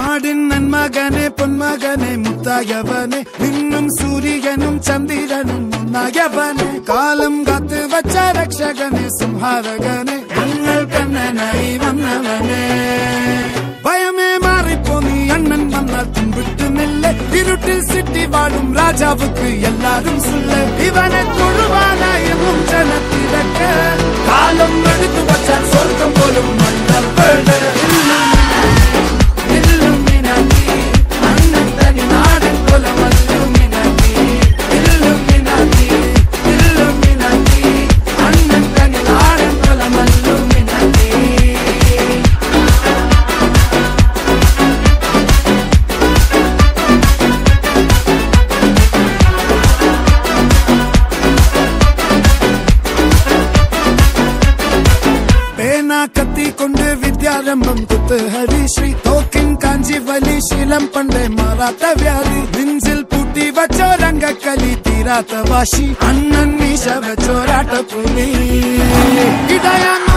நாடின் நன்மகனே பொன்மகனே முத்தாயவனே இன்னும் சூரியனும் சந்திரனும் முன்னாயவனே காலம் காத்து வச்ச ரக்ஷகனே சிம்ஹாரகனே எங்கள் கண்ணனை வந்தவனே பயமே மாறிப்போ நீ அண்ணன் வந்தால் தும்பிட்டு நில்ல இருட்டில் சிட்டி வாழும் ராஜாவுக்கு எல்லாரும் சொல்ல இவனை தொழுவானாயமும் ஜனத்திறக்க காலம் எடுத்து வச்சால் சொர்க்கம் போலும் மன்னர் Illuminati, அண்ணன் தனி நாடன் போல Illuminati, Illuminati, Illuminati, அண்ணன் தனி நாடன் போல Illuminati. பேனா கத்தி கொண்டு வித்யாரம்பம் குத்து ஹரிஸ்ரீ தோக்கின் காஞ்சி வலி சீலம் பண்டை மாறாத்த வியாதி நெஞ்சில் பூட்டி வச்சோ ரங்க கலி தீராத்த வாஷி அண்ணன் மீச வச்சோராட்ட புலி இடையாங்க